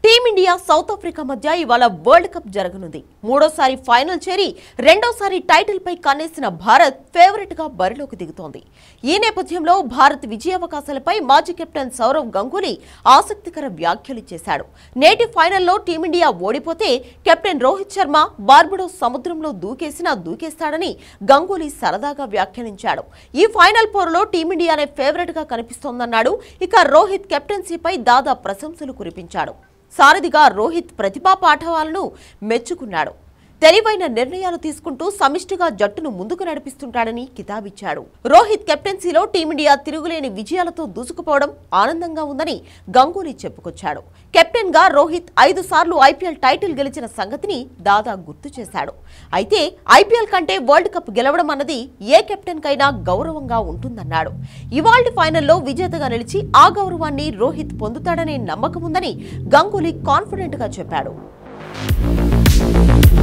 team India south Africa మధ్య ఇవాళ world cup జరగనుంది మూడోసారి ఫైనల్ చేరి రెండోసారి టైటిల్ పై కన్నేసిన భారత్ ఫేవరెట్ గా బరిలోకి దిగుతోంది ఈ నేపథ్యంలో భారత్ విజయావకాశాలపై మాజీ కెప్టెన్ సౌరవ్ గంగూలీ ఆసక్తికర వ్యాఖ్యలు చేశాడు నేటి ఫైనల్లో టీమిండియా ఓడిపోతే కెప్టెన్ రోహిత్ శర్మ బార్బడోస్ సముద్రంలో దూకేసినా దూకేస్తాడని గంగూలీ సరదాగా వ్యాఖ్యానించాడు ఈ ఫైనల్ పోరులో టీమిండియానే ఫేవరెట్ గా కనిపిస్తోందన్నాడు ఇక రోహిత్ కెప్టెన్సీపై దాదా ప్రశంసలు కురిపించాడు సారథిగా రోహిత్ ప్రతిభా పాఠవాలను మెచ్చుకున్నాడు తెలివైన నిర్ణయాలు తీసుకుంటూ సమిష్టిగా జట్టును ముందుకు నడిపిస్తుంటాడని కితాబిచ్చాడు రోహిత్ కెప్టెన్సీలో టీమిండియా తిరుగులేని విజయాలతో దూసుకుపోవడం ఆనందంగా ఉందని గంగూలీ చెప్పుకొచ్చాడు కెప్టెన్ గా రోహిత్ ఐదు సార్లు ఐపీఎల్ టైటిల్ గెలిచిన సంగతిని దాదా గుర్తు చేశాడు అయితే ఐపీఎల్ కంటే వరల్డ్ కప్ గెలవడం అన్నది ఏ కెప్టెన్ కైనా గౌరవంగా ఉంటుందన్నాడు ఇవాల్టి ఫైనల్లో విజేతగా నిలిచి ఆ గౌరవాన్ని రోహిత్ పొందుతాడనే నమ్మకం ఉందని గంగూలీ కాన్ఫిడెంట్ గా చెప్పాడు